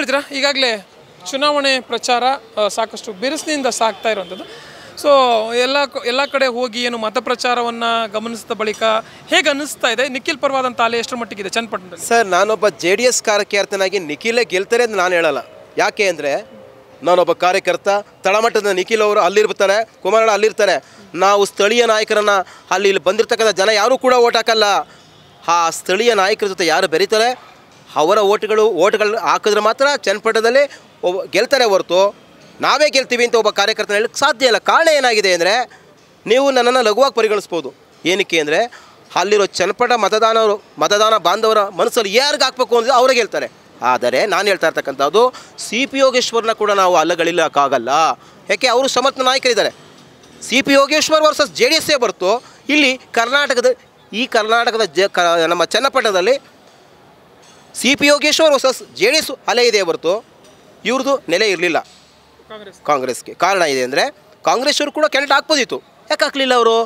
ಹೇಳ್ತೀರಾ ಈಗಾಗಲೇ ಚುನಾವಣೆ ಪ್ರಚಾರ ಆ, ಸಾಕಷ್ಟು ಬಿರುಸಿನಿಂದ ಸಾಗ್ತಾ ಇರುವಂಥದ್ದು ಸೊ ಎಲ್ಲ ಕ- ಎಲ್ಲ ಕಡೆ ಹೋಗಿ ಏನು ಮತ ಪ್ರಚಾರವನ್ನು ಗಮನಿಸಿದ ಬಳಿಕ ಹೇಗೆ ಅನ್ನಿಸ್ತಾ ಇದೆ ನಿಖಿಲ್ ಪರವಾದಂಥ ಅಲೆ ಎಷ್ಟರ ಮಟ್ಟಿಗಿದೆ ಚನ್ನಪಟ್ಟಣದಲ್ಲಿ ಸರ್ ನಾನೊಬ್ಬ ಜೆ ಡಿ ಎಸ್ ಕಾರ್ಯಕರ್ತನಾಗಿ ನಿಖಿಲೇ ಗೆಲ್ತಾರೆ ಅಂತ ನಾನು ಹೇಳಲ್ಲ ಯಾಕೆ ಅಂದರೆ ನಾನೊಬ್ಬ ಕಾರ್ಯಕರ್ತ ತಳಮಟ್ಟದ ನಿಖಿಲ್ ಅವರು ಅಲ್ಲಿರ್ತಾರೆ ಕುಮಾರಣ್ಣ ಅಲ್ಲಿರ್ತಾರೆ ನಾವು ಸ್ಥಳೀಯ ನಾಯಕರನ್ನು ಅಲ್ಲಿ ಇಲ್ಲಿ ಬಂದಿರತಕ್ಕಂಥ ಜನ ಯಾರೂ ಕೂಡ ಓಟ್ ಹಾಕಲ್ಲ ಆ ಸ್ಥಳೀಯ ನಾಯಕರ ಜೊತೆ ಯಾರು ಬೆರೀತಾರೆ ಅವರ ಓಟ್ಗಳು ಓಟ್ಗಳು ಹಾಕಿದ್ರೆ ಮಾತ್ರ ಚನ್ನಪಟ್ಟಣದಲ್ಲಿ ಒಬ್ಬ ಗೆಲ್ತಾರೆ ಹೊರತು ನಾವೇ ಗೆಲ್ತೀವಿ ಅಂತ ಒಬ್ಬ ಕಾರ್ಯಕರ್ತನ ಹೇಳಕ್ಕೆ ಸಾಧ್ಯ ಇಲ್ಲ ಕಾರಣ ಏನಾಗಿದೆ ಅಂದರೆ ನೀವು ನನ್ನನ್ನು ಲಘುವಾಗಿ ಪರಿಗಣಿಸ್ಬೋದು ಏನಕ್ಕೆ ಅಂದರೆ ಅಲ್ಲಿರೋ ಚನ್ನಪಟ್ಟ ಮತದಾನವರು ಮತದಾನ ಬಾಂಧವರ ಮನಸ್ಸಲ್ಲಿ ಯಾರಿಗೆ ಹಾಕ್ಬೇಕು ಅಂದರೆ ಅವ್ರಿಗೆ ಹೇಳ್ತಾರೆ ಆದರೆ ನಾನು ಹೇಳ್ತಾ ಇರ್ತಕ್ಕಂಥದ್ದು ಸಿ ಪಿ ಯೋಗೇಶ್ವರನ ಕೂಡ ನಾವು ಅಲ್ಲಗಳಿಲ್ಲಕ್ಕಾಗಲ್ಲ ಯಾಕೆ ಅವರು ಸಮರ್ಥ ನಾಯಕರಿದ್ದಾರೆ C P Yogeshwar versus J D ಎಸ್ಸೇ ಬರ್ತು ಇಲ್ಲಿ ಕರ್ನಾಟಕದ ಈ ಕರ್ನಾಟಕದ ಜ ಕ ನಮ್ಮ ಚನ್ನಪಟ್ಟಣದಲ್ಲಿ C P Yogeshwar versus J D S ಅಲೆ ಇದೆ ಹೊರತು ಇವ್ರದ್ದು ನೆಲೆ ಇರಲಿಲ್ಲ ಕಾಂಗ್ರೆಸ್ ಕಾಂಗ್ರೆಸ್ಗೆ ಕಾರಣ ಇದೆ ಅಂದರೆ ಕಾಂಗ್ರೆಸ್ಸವರು ಕೂಡ ಕ್ಯಾಂಡಿಡೇಟ್ ಹಾಕ್ಬೋದಿತ್ತು ಯಾಕೆ ಹಾಕಲಿಲ್ಲ ಅವರು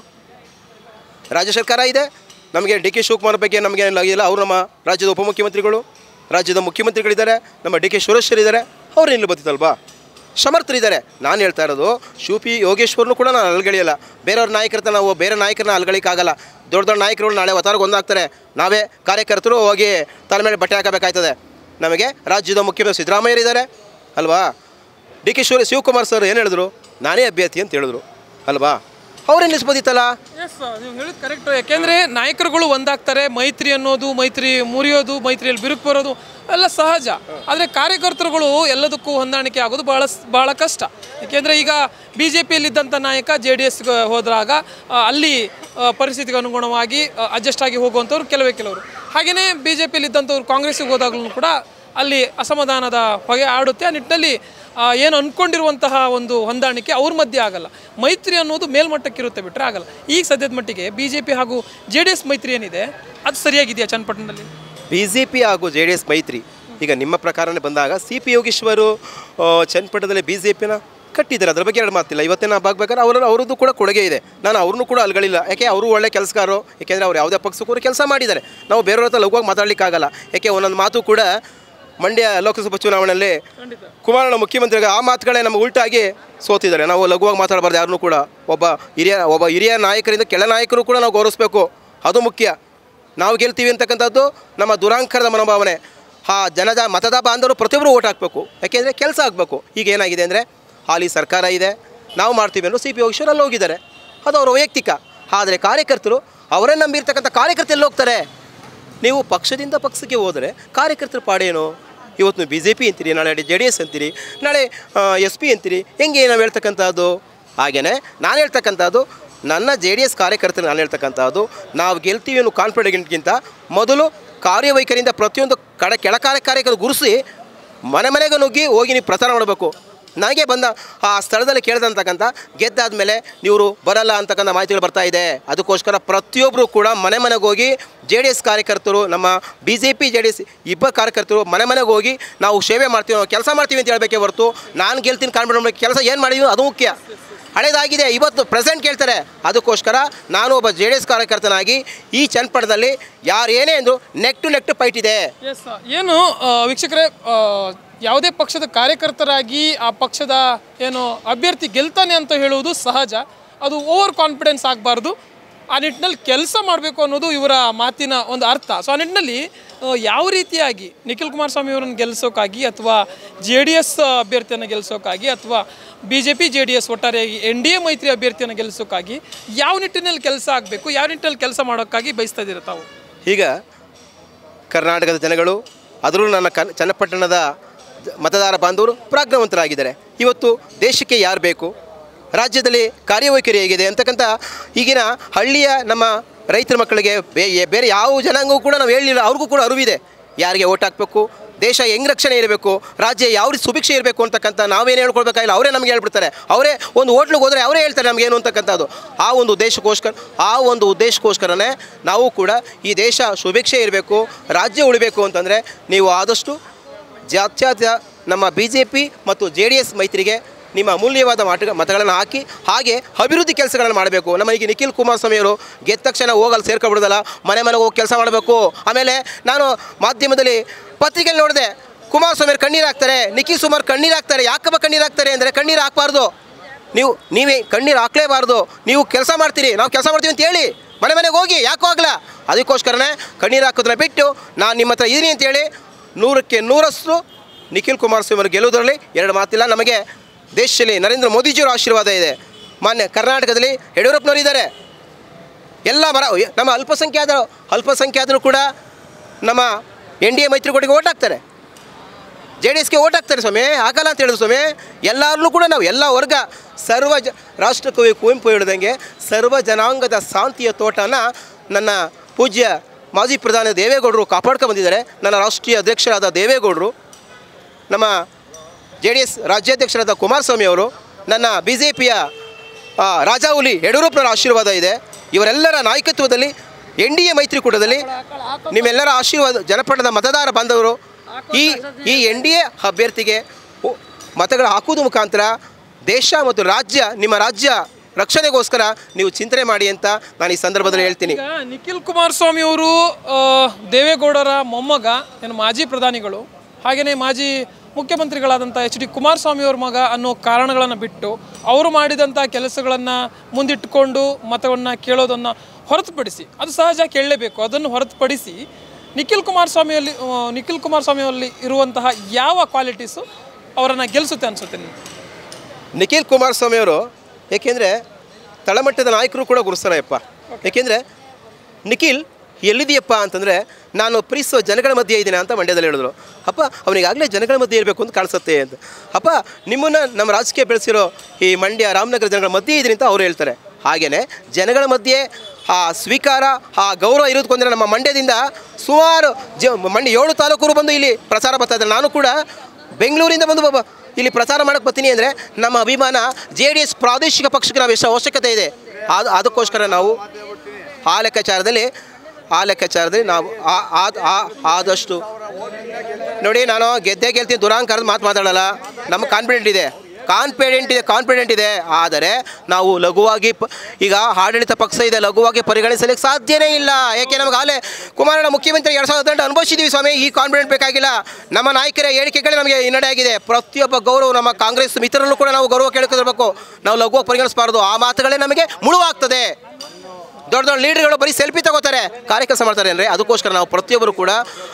ರಾಜ್ಯ ಸರ್ಕಾರ ಇದೆ ನಮಗೆ ಡಿ ಕೆ ಶಿವಕುಮಾರ್ ಬಗ್ಗೆ ನಮಗೆ ಇಲ್ಲ ಅವರು ನಮ್ಮ ರಾಜ್ಯದ ಉಪಮುಖ್ಯಮಂತ್ರಿಗಳು ರಾಜ್ಯದ ಮುಖ್ಯಮಂತ್ರಿಗಳಿದ್ದಾರೆ ನಮ್ಮ ಡಿ ಕೆ ಸುರೇಶ್ವರ್ ಇದ್ದಾರೆ ಅವ್ರು ಇಲ್ಲಿ ಬರ್ತಿತ್ತಲ್ವಾ ಸಮರ್ಥರಿದ್ದಾರೆ ನಾನು ಹೇಳ್ತಾ ಇರೋದು ಶಿವಪಿ ಯೋಗೇಶ್ವರ್ನು ಕೂಡ ನಾನು ಅಲ್ಗಳಿಯಲ್ಲ ಬೇರೆಯವ್ರ ನಾಯಕರನ್ನ ನಾವು ಬೇರೆ ನಾಯಕರನ್ನ ಅಲ್ಗಳಿಕ್ಕಾಗಲ್ಲ ದೊಡ್ಡ ದೊಡ್ಡ ನಾಯಕರುಗಳು ನಾಳೆ ಒತ್ತಾರಿಗೆ ಒಂದಾಗ್ತಾರೆ ನಾವೇ ಕಾರ್ಯಕರ್ತರು ಹೋಗಿ ತಲೆ ಮೇಲೆ ಬಟ್ಟೆ ಹಾಕಬೇಕಾಯ್ತದೆ ನಮಗೆ ರಾಜ್ಯದ ಮುಖ್ಯಮಂತ್ರಿ ಸಿದ್ದರಾಮಯ್ಯರಿದ್ದಾರೆ ಅಲ್ವಾ D K Shiva Shivakumar sir ಏನು ಹೇಳಿದ್ರು ನಾನೇ ಅಭ್ಯರ್ಥಿ ಅಂತ ಹೇಳಿದ್ರು ಅಲ್ವಾ ಅವ್ರೇನು ನಿಲ್ಲಿಸ್ಬೋದಿತ್ತಲ್ಲ ಎಸ್ ನೀವು ಹೇಳಿದ ಕರೆಕ್ಟ್ ಯಾಕೆಂದರೆ ನಾಯಕರುಗಳು ಒಂದಾಗ್ತಾರೆ ಮೈತ್ರಿ ಅನ್ನೋದು ಮೈತ್ರಿ ಮುರಿಯೋದು ಮೈತ್ರಿಯಲ್ಲಿ ಬಿರುಕು ಬರೋದು ಎಲ್ಲ ಸಹಜ ಆದರೆ ಕಾರ್ಯಕರ್ತರುಗಳು ಎಲ್ಲದಕ್ಕೂ ಹೊಂದಾಣಿಕೆ ಆಗೋದು ಬಹಳ ಸ್- ಬಹಳ ಕಷ್ಟ ಯಾಕೆಂದರೆ ಈಗ ಬಿ ಜೆ ಪಿಯಲ್ಲಿದ್ದಂಥ ನಾಯಕ ಜೆ ಡಿ ಎಸ್ಗೆ ಹೋದಾಗ ಆ, ಅಲ್ಲಿ ಆ, ಪರಿಸ್ಥಿತಿಗೆ ಅನುಗುಣವಾಗಿ ಅಡ್ಜಸ್ಟ್ ಆಗಿ ಹೋಗುವಂಥವ್ರು ಕೆಲವೇ ಕೆಲವರು ಹಾಗೆಯೇ ಬಿ ಜೆ ಪಿಯಲ್ಲಿದ್ದಂಥವ್ರು ಕಾಂಗ್ರೆಸ್ಸಿಗೆ ಹೋದಾಗಲೂ ಕೂಡ ಅಲ್ಲಿ ಅಸಮಾಧಾನದ ಹೊಗೆ ಆಡುತ್ತೆ ಆ ನಿಟ್ಟಿನಲ್ಲಿ ಆ, ಏನು ಅಂದ್ಕೊಂಡಿರುವಂತಹ ಒಂದು ಹೊಂದಾಣಿಕೆ ಅವ್ರ ಮಧ್ಯೆ ಆಗಲ್ಲ ಮೈತ್ರಿ ಅನ್ನೋದು ಮೇಲ್ಮಟ್ಟಕ್ಕಿರುತ್ತೆ ಬಿಟ್ಟರೆ ಆಗಲ್ಲ ಈಗ ಸದ್ಯದ ಮಟ್ಟಿಗೆ ಬಿ ಜೆ ಪಿ ಹಾಗೂ ಜೆ ಡಿ ಎಸ್ ಮೈತ್ರಿ ಏನಿದೆ ಅದು ಸರಿಯಾಗಿದೆಯಾ ಚನ್ನಪಟ್ಟಣದಲ್ಲಿ ಬಿ ಜೆ ಪಿ ಹಾಗೂ ಜೆ ಡಿ ಎಸ್ ಮೈತ್ರಿ ಈಗ ನಿಮ್ಮ ಪ್ರಕಾರನೇ ಬಂದಾಗ ಸಿ ಪಿ ಯೋಗೇಶ್ವರು ಆ, ಚನ್ನಪಟ್ಟಣದಲ್ಲಿ ಬಿ ಜೆ ಪಿನ ಕಟ್ಟಿದ್ದಾರೆ ಅದ್ರ ಬಗ್ಗೆ ಎರಡು ಮಾತಿಲ್ಲ ಇವತ್ತೇ ನಾವು ಆಗ್ಬೇಕಾದ್ರೆ ಅವರ ಅವ್ರದ್ದು ಕೂಡ ಕೊಡುಗೆ ಇದೆ ನಾನು ಅವ್ರನ್ನೂ ಕೂಡ ಅಲ್ಗಳಿಲ್ಲ ಯಾಕೆ ಅವರು ಒಳ್ಳೆ ಕೆಲಸಗಾರರು ಯಾಕೆಂದರೆ ಅವ್ರು ಯಾವುದೇ ಪಕ್ಷಕ್ಕೂ ಕೆಲಸ ಮಾಡಿದ್ದಾರೆ ನಾವು ಬೇರೆಯವ್ರ ಹತ್ರ ಲಘುವಾಗಿ ಮಾತಾಡಲಿಕ್ಕಾಗಲ್ಲ ಯಾಕೆ ಒಂದೊಂದು ಮಾತು ಕೂಡ ಮಂಡ್ಯ ಲೋಕಸಭಾ ಚುನಾವಣೆಯಲ್ಲಿ ಕುಮಾರಣ್ಣ ಮುಖ್ಯಮಂತ್ರಿಗೆ ಆ ಮಾತುಗಳೇ ನಮಗೆ ಉಲ್ಟಾಗಿ ಸೋತಿದ್ದಾರೆ ನಾವು ಲಘುವಾಗಿ ಮಾತಾಡಬಾರ್ದು ಯಾರನ್ನೂ ಕೂಡ ಒಬ್ಬ ಹಿರಿಯ ಒಬ್ಬ ಹಿರಿಯ ನಾಯಕರಿಂದ ಕೆಳ ನಾಯಕರು ಕೂಡ ನಾವು ಗೌರವಿಸಬೇಕು ಅದು ಮುಖ್ಯ ನಾವು ಗೆಲ್ತೀವಿ ಅಂತಕ್ಕಂಥದ್ದು ನಮ್ಮ ದುರಾಂಕರದ ಮನೋಭಾವನೆ ಆ ಜನದ ಮತದ ಬಾಂಧವರು ಪ್ರತಿಯೊಬ್ಬರು ಓಟ್ ಹಾಕಬೇಕು ಯಾಕೆಂದರೆ ಕೆಲಸ ಆಗಬೇಕು ಈಗ ಏನಾಗಿದೆ ಅಂದರೆ ಹಾಲಿ ಸರ್ಕಾರ ಇದೆ ನಾವು ಮಾಡ್ತೀವಿ ಅನ್ನೋ ಸಿ ಪಿ ಯೋಗೇಶ್ವರ್ ಅಲ್ಲಿ ಹೋಗಿದ್ದಾರೆ ಅದು ಅವರ ವೈಯಕ್ತಿಕ ಆದರೆ ಕಾರ್ಯಕರ್ತರು ಅವರೇ ನಂಬಿರ್ತಕ್ಕಂಥ ಕಾರ್ಯಕರ್ತರು ಎಲ್ಲಿ ಹೋಗ್ತಾರೆ ನೀವು ಪಕ್ಷದಿಂದ ಪಕ್ಷಕ್ಕೆ ಹೋದರೆ ಕಾರ್ಯಕರ್ತರ ಪಾಡೇನು ಇವತ್ತು ಬಿ ಜೆ ಪಿ ಅಂತೀರಿ ನಾಳೆ ಜೆ ಡಿ ಎಸ್ ಅಂತೀರಿ ನಾಳೆ ಎಸ್ ಪಿ ಅಂತೀರಿ ಹೆಂಗೆ ನಾವು ಹೇಳ್ತಕ್ಕಂಥದ್ದು ಹಾಗೆಯೇ ನಾನು ಹೇಳ್ತಕ್ಕಂಥದ್ದು ನನ್ನ ಜೆ ಡಿ ಎಸ್ ಕಾರ್ಯಕರ್ತರು ನಾನು ಹೇಳ್ತಕ್ಕಂಥದ್ದು ನಾವು ಗೆಲ್ತೀವಿ ಅನ್ನೋ ಕಾನ್ಫಿಡೆಂಟ್ಗಿಂತ ಮೊದಲು ಕಾರ್ಯವೈಖರಿಯಿಂದ ಪ್ರತಿಯೊಂದು ಕಡೆ ಕೆಳ ಕಾರ್ಯಕಾರಿಕರು ಗುರುಸಿ ಮನೆ ಮನೆಗೆ ನುಗ್ಗಿ ಹೋಗಿ ನೀವು ಪ್ರಚಾರ ಮಾಡಬೇಕು ನನಗೆ ಬಂದ ಆ ಸ್ಥಳದಲ್ಲಿ ಕೇಳಿದಂತಕ್ಕಂಥ ಗೆದ್ದಾದ ಮೇಲೆ ಇವರು ಬರಲ್ಲ ಅಂತಕ್ಕಂಥ ಮಾಹಿತಿಗಳು ಬರ್ತಾ ಇದೆ ಅದಕ್ಕೋಸ್ಕರ ಪ್ರತಿಯೊಬ್ಬರು ಕೂಡ ಮನೆ ಮನೆಗೆ ಹೋಗಿ ಜೆ ಡಿ ಎಸ್ ಕಾರ್ಯಕರ್ತರು ನಮ್ಮ B J P J D S ಇಬ್ಬ ಕಾರ್ಯಕರ್ತರು ಮನೆ ಮನೆಗೆ ಹೋಗಿ ನಾವು ಸೇವೆ ಮಾಡ್ತೀವಿ ನಾವು ಕೆಲಸ ಮಾಡ್ತೀವಿ ಅಂತ ಹೇಳಬೇಕೇ ಹೊರತು ನಾನು ಗೆಲ್ತೀನಿ ಕಾನ್ಫಿಡೆಂಟ್ ಕೆಲಸ ಏನು ಮಾಡಿದ್ವಿ ಅದು ಮುಖ್ಯ ಹಳೇದಾಗಿದೆ ಇವತ್ತು ಪ್ರೆಸೆಂಟ್ ಕೇಳ್ತಾರೆ ಅದಕ್ಕೋಸ್ಕರ ನಾನು ಒಬ್ಬ ಜೆ ಡಿ ಎಸ್ ಕಾರ್ಯಕರ್ತನಾಗಿ ಈ ಚನ್ನಪಟ್ಟಣದಲ್ಲಿ ಯಾರು ಏನೇ ಅಂದರು neck to neck to fight ಇದೆ ಎಸ್ ಏನು ಆ, ವೀಕ್ಷಕರೇ ಆ, ಯಾವುದೇ ಪಕ್ಷದ ಕಾರ್ಯಕರ್ತರಾಗಿ ಆ ಪಕ್ಷದ ಏನು ಅಭ್ಯರ್ಥಿ ಗೆಲ್ತಾನೆ ಅಂತ ಹೇಳುವುದು ಸಹಜ ಅದು ಓವರ್ ಕಾನ್ಫಿಡೆನ್ಸ್ ಆಗಬಾರ್ದು ಆ ನಿಟ್ಟಿನಲ್ಲಿ ಕೆಲಸ ಮಾಡಬೇಕು ಅನ್ನೋದು ಇವರ ಮಾತಿನ ಒಂದು ಅರ್ಥ ಸೊ ಆ ನಿಟ್ಟಿನಲ್ಲಿ ಆ, ಯಾವ ರೀತಿಯಾಗಿ ನಿಖಿಲ್ ಕುಮಾರಸ್ವಾಮಿ ಅವರನ್ನು ಗೆಲ್ಲಿಸೋಕ್ಕಾಗಿ ಅಥವಾ ಜೆ ಡಿ ಎಸ್ ಅಭ್ಯರ್ಥಿಯನ್ನು ಗೆಲ್ಲಿಸೋಕ್ಕಾಗಿ ಅಥವಾ B J P J D S ಒಟ್ಟಾರೆಯಾಗಿ ಎನ್ ಡಿ ಎ ಮೈತ್ರಿ ಅಭ್ಯರ್ಥಿಯನ್ನು ಗೆಲ್ಲಿಸೋಕ್ಕಾಗಿ ಯಾವ ನಿಟ್ಟಿನಲ್ಲಿ ಕೆಲಸ ಆಗಬೇಕು ಯಾವ ನಿಟ್ಟಿನಲ್ಲಿ ಕೆಲಸ ಮಾಡೋಕ್ಕಾಗಿ ಬಯಸ್ತಾ ಇದ್ದೀರಾ ತಾವು ಈಗ ಕರ್ನಾಟಕದ ಜನಗಳು ಅದರಲ್ಲೂ ನನ್ನ ಕನ್ ಚನ್ನಪಟ್ಟಣದ ಜ- ಮತದಾರ ಬಾಂಧವರು ಪ್ರಾಜ್ಞವಂತರಾಗಿದ್ದಾರೆ ಇವತ್ತು ದೇಶಕ್ಕೆ ಯಾರು ಬೇಕು ರಾಜ್ಯದಲ್ಲಿ ಕಾರ್ಯವೈಖರಿ ಹೇಗಿದೆ ಅಂತಕ್ಕಂಥ ಈಗಿನ ಹಳ್ಳಿಯ ನಮ್ಮ ರೈತರ ಮಕ್ಕಳಿಗೆ ಬೇ- ಬೇರೆ ಯಾವ ಜನಾಂಗವೂ ಕೂಡ ನಾವು ಹೇಳಿಲ್ಲ ಅವ್ರಿಗೂ ಕೂಡ ಅರಿವಿದೆ ಯಾರಿಗೆ ಓಟ್ ಹಾಕಬೇಕು ದೇಶ ಹೆಂಗೆ ರಕ್ಷಣೆ ಇರಬೇಕು ರಾಜ್ಯ ಯಾವ ರೀತಿ ಸುಭಿಕ್ಷೆ ಇರಬೇಕು ಅಂತಕ್ಕಂಥ ನಾವೇನು ಹೇಳ್ಕೊಳ್ಬೇಕಾಗಿಲ್ಲ ಅವರೇ ನಮಗೆ ಹೇಳ್ಬಿಡ್ತಾರೆ ಅವರೇ ಒಂದು ಹೋಟ್ಲಿಗೆ ಹೋದರೆ ಅವರೇ ಹೇಳ್ತಾರೆ ನಮಗೇನು ಅಂತಕ್ಕಂಥದ್ದು ಆ ಒಂದು ಉದ್ದೇಶಕ್ಕೋಸ್ಕರ ಆ ಒಂದು ಉದ್ದೇಶಕ್ಕೋಸ್ಕರನೇ ನಾವು ಕೂಡ ಈ ದೇಶ ಸುಭಿಕ್ಷೆ ಇರಬೇಕು ರಾಜ್ಯ ಉಳಿಬೇಕು ಅಂತಂದರೆ ನೀವು ಆದಷ್ಟು ಜಾತ್ಯಾತ ನಮ್ಮ ಬಿ ಜೆ ಪಿ ಮತ್ತು ಜೆ ಡಿ ಎಸ್ ಮೈತ್ರಿಗೆ ನಿಮ್ಮ ಅಮೂಲ್ಯವಾದ ಮಾಟ ಮತಗಳನ್ನು ಹಾಕಿ ಹಾಗೆ ಅಭಿವೃದ್ಧಿ ಕೆಲಸಗಳನ್ನು ಮಾಡಬೇಕು ನಮ್ಮ ಈಗ ನಿಖಿಲ್ ಕುಮಾರಸ್ವಾಮಿಯವರು ಗೆದ್ದ ತಕ್ಷಣ ಹೋಗಲ್ಲಿ ಸೇರ್ಕೊಬಿಡೋದಲ್ಲ ಮನೆ ಮನೆಗೆ ಹೋಗಿ ಕೆಲಸ ಮಾಡಬೇಕು ಆಮೇಲೆ ನಾನು ಮಾಧ್ಯಮದಲ್ಲಿ ಪತ್ರಿಕೆಯಲ್ಲಿ ನೋಡಿದೆ ಕುಮಾರಸ್ವಾಮಿ ಅವ್ರು ಕಣ್ಣೀರು ಹಾಕ್ತಾರೆ ನಿಖಿಲ್ ಸುಮಾರ್ ಕಣ್ಣೀರು ಹಾಕ್ತಾರೆ ಯಾಕಪ್ಪ ಕಣ್ಣೀರು ಹಾಕ್ತಾರೆ ಅಂದರೆ ಕಣ್ಣೀರು ಹಾಕ್ಬಾರ್ದು ನೀವು ನೀವೇ ಕಣ್ಣೀರು ಹಾಕ್ಲೇಬಾರ್ದು ನೀವು ಕೆಲಸ ಮಾಡ್ತೀರಿ ನಾವು ಕೆಲಸ ಮಾಡ್ತೀವಿ ಅಂತ ಹೇಳಿ ಮನೆ ಮನೆಗೆ ಹೋಗಿ ಯಾಕೋ ಆಗಲ್ಲ ಅದಕ್ಕೋಸ್ಕರನೇ ಕಣ್ಣೀರು ಹಾಕೋದನ್ನ ಬಿಟ್ಟು ನಾನು ನಿಮ್ಮ ಹತ್ರ ಇದೀನಿ ಅಂತೇಳಿ ನೂರಕ್ಕೆ ನೂರಷ್ಟು ನಿಖಿಲ್ ಕುಮಾರಸ್ವಾಮಿ ಅವರು ಗೆಲ್ಲುವುದರಲ್ಲಿ ಎರಡು ಮಾತಿಲ್ಲ ನಮಗೆ ದೇಶದಲ್ಲಿ ನರೇಂದ್ರ ಮೋದಿಜಿಯವರ ಆಶೀರ್ವಾದ ಇದೆ ಮಾನ್ಯ ಕರ್ನಾಟಕದಲ್ಲಿ ಯಡಿಯೂರಪ್ಪನವರು ಇದ್ದಾರೆ ಎಲ್ಲ ಮರ ನಮ್ಮ ಅಲ್ಪಸಂಖ್ಯಾತರು ಅಲ್ಪಸಂಖ್ಯಾತರು ಕೂಡ ನಮ್ಮ ಎನ್ ಡಿ ಎ ಮೈತ್ರಿಕೂಟಿಗೆ ಓಟ್ ಹಾಕ್ತಾರೆ ಜೆ ಡಿ ಎಸ್ಗೆ ಓಟ್ ಹಾಕ್ತಾರೆ ಸ್ವಾಮಿ ಹಾಕಲ್ಲ ಅಂತ ಹೇಳಿದ್ರು ಸ್ವಾಮಿ ಎಲ್ಲರಲ್ಲೂ ಕೂಡ ನಾವು ಎಲ್ಲ ವರ್ಗ ಸರ್ವ ಜ ರಾಷ್ಟ್ರಕವಿ ಕುವೆಂಪು ಹೇಳಿದಂಗೆ ಸರ್ವ ಜನಾಂಗದ ಶಾಂತಿಯ ತೋಟನ ನನ್ನ ಪೂಜ್ಯ ಮಾಜಿ ಪ್ರಧಾನಿ ದೇವೇಗೌಡರು ಕಾಪಾಡ್ಕೊಂಡು ಬಂದಿದ್ದಾರೆ ನನ್ನ ರಾಷ್ಟ್ರೀಯ ಅಧ್ಯಕ್ಷರಾದ ದೇವೇಗೌಡರು ನಮ್ಮ ಜೆ ಡಿ ಎಸ್ ರಾಜ್ಯಾಧ್ಯಕ್ಷರಾದ ಕುಮಾರಸ್ವಾಮಿ ಅವರು ನನ್ನ ಬಿ ಜೆ ಪಿಯ ರಾಜಾಹುಲಿ ಯಡಿಯೂರಪ್ಪನವರ ಆಶೀರ್ವಾದ ಇದೆ ಇವರೆಲ್ಲರ ನಾಯಕತ್ವದಲ್ಲಿ ಎನ್ ಡಿ ಎ ಮೈತ್ರಿಕೂಟದಲ್ಲಿ ನಿಮ್ಮೆಲ್ಲರ ಆಶೀರ್ವಾದ ಜನಪದದ ಮತದಾರ ಬಾಂಧವರು ಈ ಈ ಎನ್ ಡಿ ಎ ಅಭ್ಯರ್ಥಿಗೆ ಓ- ಮತಗಳು ಹಾಕುವುದ ಮುಖಾಂತರ ದೇಶ ಮತ್ತು ರಾಜ್ಯ ನಿಮ್ಮ ರಾಜ್ಯ ರಕ್ಷಣೆಗೋಸ್ಕರ ನೀವು ಚಿಂತನೆ ಮಾಡಿ ಅಂತ ನಾನು ಈ ಸಂದರ್ಭದಲ್ಲಿ ಹೇಳ್ತೀನಿ ಈಗ ನಿಖಿಲ್ ಕುಮಾರಸ್ವಾಮಿ ಅವರು ಆ, ದೇವೇಗೌಡರ ಮೊಮ್ಮಗ ಏನು ಮಾಜಿ ಪ್ರಧಾನಿಗಳು ಹಾಗೆಯೇ ಮಾಜಿ ಮುಖ್ಯಮಂತ್ರಿಗಳಾದಂಥ ಎಚ್ ಡಿ ಕುಮಾರಸ್ವಾಮಿ ಅವ್ರ ಮಗ ಅನ್ನೋ ಕಾರಣಗಳನ್ನು ಬಿಟ್ಟು ಅವರು ಮಾಡಿದಂಥ ಕೆಲಸಗಳನ್ನು ಮುಂದಿಟ್ಟುಕೊಂಡು ಮತವನ್ನು ಕೇಳೋದನ್ನು ಹೊರತುಪಡಿಸಿ ಅದು ಸಹಜ ಕೇಳಲೇಬೇಕು ಅದನ್ನು ಹೊರತುಪಡಿಸಿ ನಿಖಿಲ್ ಕುಮಾರಸ್ವಾಮಿಯಲ್ಲಿ ಆ, ನಿಖಿಲ್ ಕುಮಾರಸ್ವಾಮಿಯಲ್ಲಿ ಇರುವಂತಹ ಯಾವ ಕ್ವಾಲಿಟೀಸು ಅವರನ್ನು ಗೆಲ್ಲಿಸುತ್ತೆ ಅನಿಸುತ್ತೆ ನಿಮ್ಗೆ ನಿಖಿಲ್ ಕುಮಾರಸ್ವಾಮಿ ಅವರು ಏಕೆಂದರೆ ತಳಮಟ್ಟದ ನಾಯಕರು ಕೂಡ ಗುರುಸ್ತಾರಪ್ಪ ಏಕೆಂದರೆ ನಿಖಿಲ್ ಎಲ್ಲಿದೆಯಪ್ಪ ಅಂತಂದರೆ ನಾನು ಪ್ರೀಸೋ ಜನಗಳ ಮಧ್ಯೆ ಇದ್ದೀನಿ ಅಂತ ಮಂಡ್ಯದಲ್ಲಿ ಹೇಳಿದ್ರು ಅಪ್ಪ ಅವನಿಗಾಗಲೇ ಜನಗಳ ಮಧ್ಯೆ ಇರಬೇಕು ಅಂತ ಕಾಣಿಸುತ್ತೆ ಅಂತ ಅಪ್ಪ ನಿಮ್ಮನ್ನು ನಮ್ಮ ರಾಜಕೀಯ ಬೆಳೆಸಿರೋ ಈ ಮಂಡ್ಯ ರಾಮನಗರ ಜನಗಳ ಮಧ್ಯೆ ಇದ್ದೀನಿ ಅಂತ ಅವ್ರು ಹೇಳ್ತಾರೆ ಹಾಗೆಯೇ ಜನಗಳ ಮಧ್ಯೆ ಆ ಸ್ವೀಕಾರ ಆ ಗೌರವ ಇರೋದಕ್ಕೊಂದ್ರೆ ನಮ್ಮ ಮಂಡ್ಯದಿಂದ ಸುಮಾರು ಜ ಮಂಡ್ಯ ಏಳು ತಾಲೂಕರು ಬಂದು ಇಲ್ಲಿ ಪ್ರಚಾರ ಬರ್ತಾ ಇದ್ದಾರೆ ನಾನು ಕೂಡ ಬೆಂಗಳೂರಿಂದ ಬಂದು ಬ- ಇಲ್ಲಿ ಪ್ರಚಾರ ಮಾಡಕ್ಕೆ ಬರ್ತೀನಿ ಅಂದರೆ ನಮ್ಮ ಅಭಿಮಾನ ಜೆ ಡಿ ಎಸ್ ಪ್ರಾದೇಶಿಕ ಪಕ್ಷಕ್ಕೆ ನಾವು ಎಷ್ಟು ಅವಶ್ಯಕತೆ ಇದೆ ಅದು ಅದಕ್ಕೋಸ್ಕರ ನಾವು ಆ ಲೆಕ್ಕಾಚಾರದಲ್ಲಿ ಆ ಲೆಕ್ಕಾಚಾರದಲ್ಲಿ ನಾವು ಆ- ಆ- ಆ- ಆದಷ್ಟು ನೋಡಿ ನಾನು ಗೆದ್ದೆ ಗೆಲ್ತೀನಿ ದುರಾಂಕಾರದ ಮಾತು ಮಾತಾಡಲ್ಲ ನಮ್ಗೆ ಕಾನ್ಫಿಡೆಂಟ್ ಇದೆ ಕಾನ್ಫಿಡೆಂಟ್ ಇದೆ ಕಾನ್ಫಿಡೆಂಟ್ ಇದೆ ಆದರೆ ನಾವು ಲಘುವಾಗಿ ಪ ಈಗ ಆಡಳಿತ ಪಕ್ಷ ಇದೆ ಲಘುವಾಗಿ ಪರಿಗಣಿಸಲಿಕ್ಕೆ ಸಾಧ್ಯನೇ ಇಲ್ಲ ಏಕೆ ನಮಗೆ ಆಲೆ ಕುಮಾರಣ್ಣ ಮುಖ್ಯಮಂತ್ರಿ ಎರಡು ಸಾವಿರದ ಹದಿನೆಂಟು ಅನುಭವಿಸಿದ್ದೀವಿ ಸ್ವಾಮಿ ಈ ಕಾನ್ಫಿಡೆಂಟ್ ಬೇಕಾಗಿಲ್ಲ ನಮ್ಮ ನಾಯಕರ ಹೇಳಿಕೆಗಳೇ ನಮಗೆ ಹಿನ್ನಡೆ ಆಗಿದೆ ಪ್ರತಿಯೊಬ್ಬ ಗೌರವ ನಮ್ಮ ಕಾಂಗ್ರೆಸ್ ಮಿತ್ರರಲ್ಲೂ ಕೂಡ ನಾವು ಗೌರವ ಕೇಳ್ಕೊತಿರ್ಬೇಕು ನಾವು ಲಘುವಾಗಿ ಪರಿಗಣಿಸಬಾರ್ದು ಆ ಮಾತುಗಳೇ ನಮಗೆ ಮುಳುವಾಗ್ತದೆ ದೊಡ್ಡ ದೊಡ್ಡ ಲೀಡರ್ಗಳು ಬರೀ ಸೆಲ್ಫಿ ತಗೋತಾರೆ ಕಾರ್ಯಕರ್ತ ಮಾಡ್ತಾರೆ ಅಂದರೆ ಅದಕ್ಕೋಸ್ಕರ ನಾವು ಪ್ರತಿಯೊಬ್ಬರು ಕೂಡ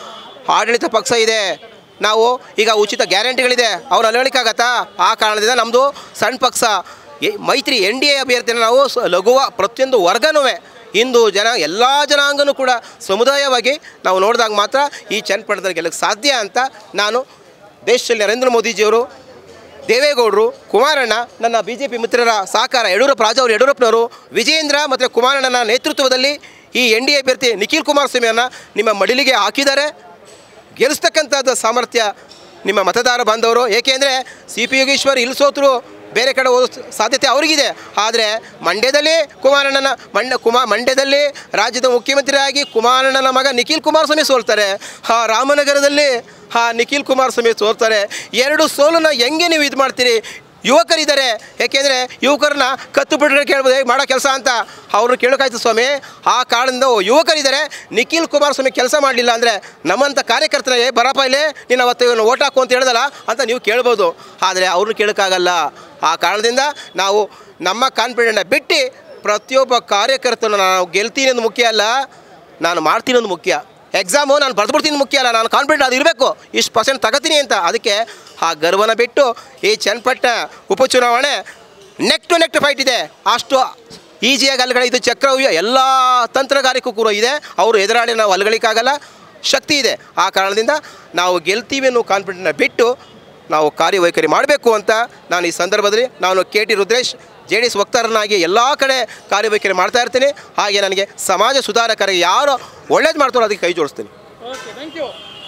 ಆಡಳಿತ ಪಕ್ಷ ಇದೆ ನಾವು ಈಗ ಉಚಿತ ಗ್ಯಾರಂಟಿಗಳಿದೆ ಅವ್ರು ಅಳವಡಿಕಾಗತ್ತಾ ಆ ಕಾರಣದಿಂದ ನಮ್ಮದು ಸಣ್ಣ ಪಕ್ಷ ಎ- ಮೈತ್ರಿ ಎನ್ ಡಿ ಎ ಅಭ್ಯರ್ಥಿನ ನಾವು ಸ- ಲಘುವ ಪ್ರತಿಯೊಂದು ವರ್ಗನೂ ಹಿಂದೂ ಜನ ಎಲ್ಲ ಜನಾಂಗನೂ ಕೂಡ ಸಮುದಾಯವಾಗಿ ನಾವು ನೋಡಿದಾಗ ಮಾತ್ರ ಈ ಚನ್ನಪಟ್ಟಣದಲ್ಲಿ ಗೆಲ್ಲಕ್ಕೆ ಸಾಧ್ಯ ಅಂತ ನಾನು ದೇಶದಲ್ಲಿ ನರೇಂದ್ರ ಮೋದಿಜಿಯವರು ದೇವೇಗೌಡರು ಕುಮಾರಣ್ಣ ನನ್ನ ಬಿ ಜೆ ಪಿ ಮಿತ್ರರ ಸಹಕಾರ ಯಡಿಯೂರಪ್ಪ ರಾಜ ಅವರು ಯಡಿಯೂರಪ್ಪನವರು ವಿಜಯೇಂದ್ರ ಮತ್ತು ಕುಮಾರಣ್ಣನ ನೇತೃತ್ವದಲ್ಲಿ ಈ ಎನ್ ಡಿ ಎ ಅಭ್ಯರ್ಥಿ ನಿಖಿಲ್ ಕುಮಾರಸ್ವಾಮಿಯನ್ನು ನಿಮ್ಮ ಮಡಿಲಿಗೆ ಹಾಕಿದ್ದಾರೆ ಗೆಲ್ಲಿಸ್ತಕ್ಕಂಥದ್ದು ಸಾಮರ್ಥ್ಯ ನಿಮ್ಮ ಮತದಾರ ಬಾಂಧವರು ಏಕೆಂದರೆ ಸಿ ಪಿ ಯೋಗೇಶ್ವರ್ ಇಲ್ಲಿ ಸೋತರು ಬೇರೆ ಕಡೆ ಹೋಗೋ ಸಾಧ್ಯತೆ ಅವರಿಗಿದೆ ಆದರೆ ಮಂಡ್ಯದಲ್ಲಿ ಕುಮಾರಣ್ಣನ ಮಂಡ್ಯ ಕುಮಾ ಮಂಡ್ಯದಲ್ಲಿ ರಾಜ್ಯದ ಮುಖ್ಯಮಂತ್ರಿಯಾಗಿ ಕುಮಾರಣ್ಣನ ಮಗ ನಿಖಿಲ್ ಕುಮಾರಸ್ವಾಮಿ ಸೋಲ್ತಾರೆ ಆ ರಾಮನಗರದಲ್ಲಿ ಆ ನಿಖಿಲ್ ಕುಮಾರಸ್ವಾಮಿ ಸೋಲ್ತಾರೆ ಎರಡು ಸೋಲನ್ನ ಹೆಂಗೆ ನೀವು ಇದು ಮಾಡ್ತೀರಿ ಯುವಕರಿದ್ದಾರೆ ಯಾಕೆಂದರೆ ಯುವಕರನ್ನ ಕತ್ತು ಬಿಟ್ಟರೆ ಕೇಳ್ಬೋದು ಹೇಗೆ ಮಾಡೋ ಕೆಲಸ ಅಂತ ಅವ್ರನ್ನ ಕೇಳೋಕ್ಕಾಯ್ತು ಸ್ವಾಮಿ ಆ ಕಾರಣದಿಂದ ಓ ಯುವಕರಿದ್ದಾರೆ ನಿಖಿಲ್ ಕುಮಾರಸ್ವಾಮಿ ಕೆಲಸ ಮಾಡಲಿಲ್ಲ ಅಂದರೆ ನಮ್ಮಂಥ ಕಾರ್ಯಕರ್ತರ ಏ ಬರಪ್ಪ ಇಲ್ಲಿ ನೀನು ಅವತ್ತು ಇವನು ಓಟ್ ಹಾಕು ಅಂತ ಹೇಳ್ದಲ್ಲ ಅಂತ ನೀವು ಕೇಳ್ಬೋದು ಆದರೆ ಅವ್ರನ್ನ ಕೇಳೋಕ್ಕಾಗಲ್ಲ ಆ ಕಾರಣದಿಂದ ನಾವು ನಮ್ಮ ಕಾನ್ಫಿಡೆಂಟ್ನ ಬಿಟ್ಟು ಪ್ರತಿಯೊಬ್ಬ ಕಾರ್ಯಕರ್ತನ ನಾವು ಗೆಲ್ತೀನಿ ಅನ್ನೋದು ಮುಖ್ಯ ಅಲ್ಲ ನಾನು ಮಾಡ್ತೀನಿ ಅನ್ನೋದು ಮುಖ್ಯ ಎಕ್ಸಾಮು ನಾನು ಬರೆದ್ಬಿಡ್ತೀನಿ ಮುಖ್ಯ ಅಲ್ಲ ನಾನು ಕಾನ್ಫಿಡೆಂಟ್ ಅದು ಇರಬೇಕು ಇಷ್ಟು ಪರ್ಸೆಂಟ್ ತಗೋತೀನಿ ಅಂತ ಅದಕ್ಕೆ ಆ ಗರ್ವನ ಬಿಟ್ಟು ಈ ಚನ್ನಪಟ್ಟ ಉಪಚುನಾವಣೆ ನೆಕ್ ಟು ನೆಕ್ಟ್ ಫೈಟ್ ಇದೆ ಅಷ್ಟು ಈಸಿಯಾಗಿ ಅಲ್ಗಳ ಇದು ಚಕ್ರವ್ಯೂಹ ಎಲ್ಲ ತಂತ್ರಗಾರಿಕೂ ಕೂಡ ಇದೆ ಅವರು ಎದುರಾಳಿ ನಾವು ಅಲ್ಗಳಿಕ್ಕಾಗಲ್ಲ ಶಕ್ತಿ ಇದೆ ಆ ಕಾರಣದಿಂದ ನಾವು ಗೆಲ್ತೀವಿ ಅನ್ನೋ ಕಾನ್ಫಿಡೆಂಟ್ನ ಬಿಟ್ಟು ನಾವು ಕಾರ್ಯವೈಖರಿ ಮಾಡಬೇಕು ಅಂತ ನಾನು ಈ ಸಂದರ್ಭದಲ್ಲಿ ನಾನು K T Rudresh J D S ವಕ್ತಾರನಾಗಿ ಎಲ್ಲ ಕಡೆ ಕಾರ್ಯವೈಖರಿ ಮಾಡ್ತಾ ಇರ್ತೀನಿ ಹಾಗೆ ನನಗೆ ಸಮಾಜ ಸುಧಾರಕರಿಗೆ ಯಾರು ಒಳ್ಳೇದು ಮಾಡ್ತಾರೋ ಅದಕ್ಕೆ ಕೈ ಜೋಡಿಸ್ತೀನಿ ಓಕೆ ಥ್ಯಾಂಕ್ ಯು